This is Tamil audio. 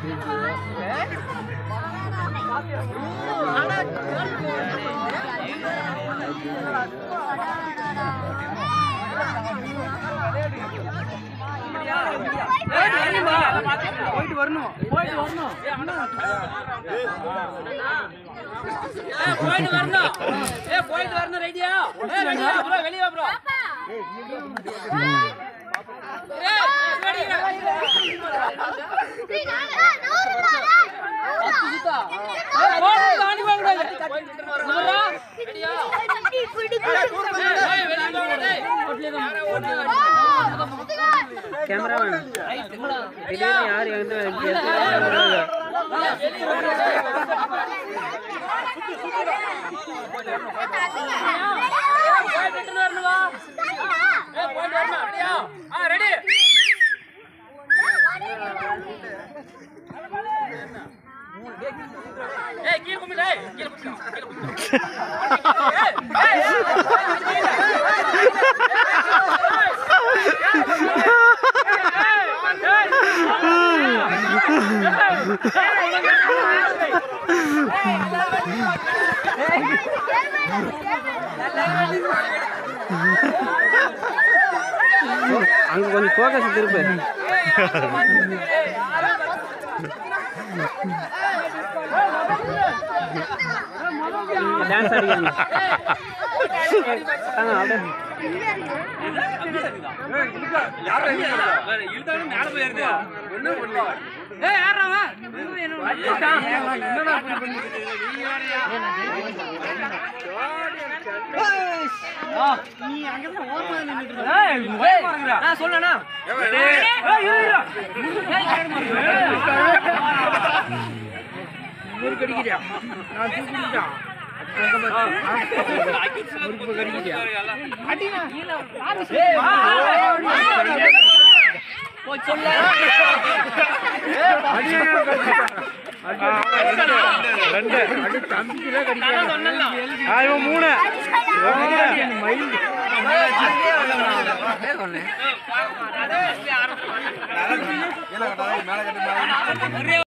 போயிட்டு வரணும் போயிட்டு வரணும் ஏ போயிட்டு வரணும் ஏ போயிட்டு வரணும் ரெடியா ஏ வெளிய வா ப்ரோ வெளிய வா ப்ரோ ஏ ரெடி சுத்தா ஏ போடு தாண்டி வாங்க கூடாது ரெடியா ஏய் வெளிய வா டேய் கேமராமேன் திடீர்னு யார் எங்க வருவாங்க போயிட்டு வரணும் வா ஏ போயிட்டு வரணும் ரெடியா ஆ ரெடி ஏய் கீழ கும்மி டேய் கீழ கும்மி கீழ கும்மி ஏய் ஏய் அங்க கொஞ்சம் ஃபோக்கஸ் திருப்பு டான்ஸ் அடிக்கணும் ஆ, அப்படியே ஏய் யாரா வா நான் சொல்லனா முறுக்கு அடிக்கிறியா நான் தூக்கிட்டான் முறுக்கு கடிக்கிறியா போய் சொல்ல ரெண்டு அடி தம்பிக்குள்ள கடிக்கிறான் மூணு மைண்ட் மேல கட்டாத மேல கட்டு